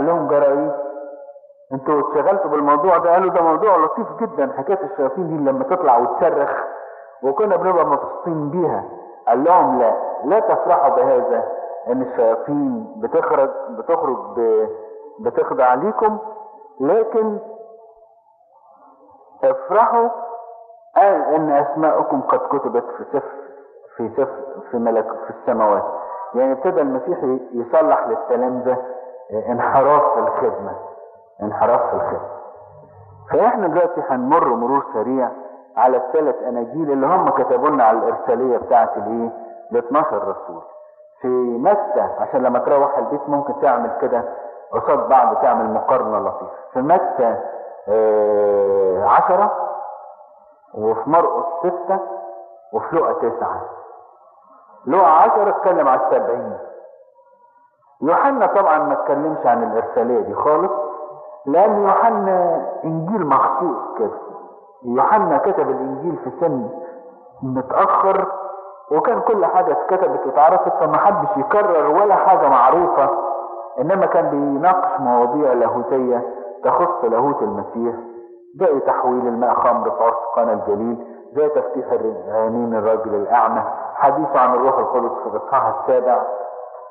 قال لهم جرى ايه انتوا اتشغلتوا بالموضوع ده قالوا ده موضوع لطيف جدا حكايه الشياطين دي لما تطلع وتصرخ وكنا بنبقى مبسوطين بيها قال لهم لا لا تفرحوا بهذا ان الشياطين بتخرج بتخرج ب... بتخضع ليكم لكن افرحوا قال ان اسماءكم قد كتبت في سفر في سفر في ملك في السماوات يعني ابتدى المسيح يصلح للتلامذة انحراف في الخدمة انحراف في الخدمة فاحنا دلوقتي هنمر مرور سريع على الثلاث اناجيل اللي هم كتبوا لنا على الارساليه بتاعت الايه ال 12 رسول في متى عشان لما تروح البيت ممكن تعمل كده قصاد بعض تعمل مقارنه لطيفه في متى آه عشرة وفي مرقس ستة وفي لقا تسعة لقا عشرة اتكلم على السبعين يوحنا طبعا ما اتكلمش عن الارساليه دي خالص لان يوحنا انجيل مخصوص كده يوحنا كتب الانجيل في سن متاخر وكان كل حاجه اتكتبت واتعرفت فما حدش يكرر ولا حاجه معروفه انما كان بيناقش مواضيع لاهوتيه تخص لاهوت المسيح زي تحويل الماء خمر في عرس قنا الجليل زي تفتيح عينين الرجل الاعمى حديثه عن الروح القدس في الاصحاح السابع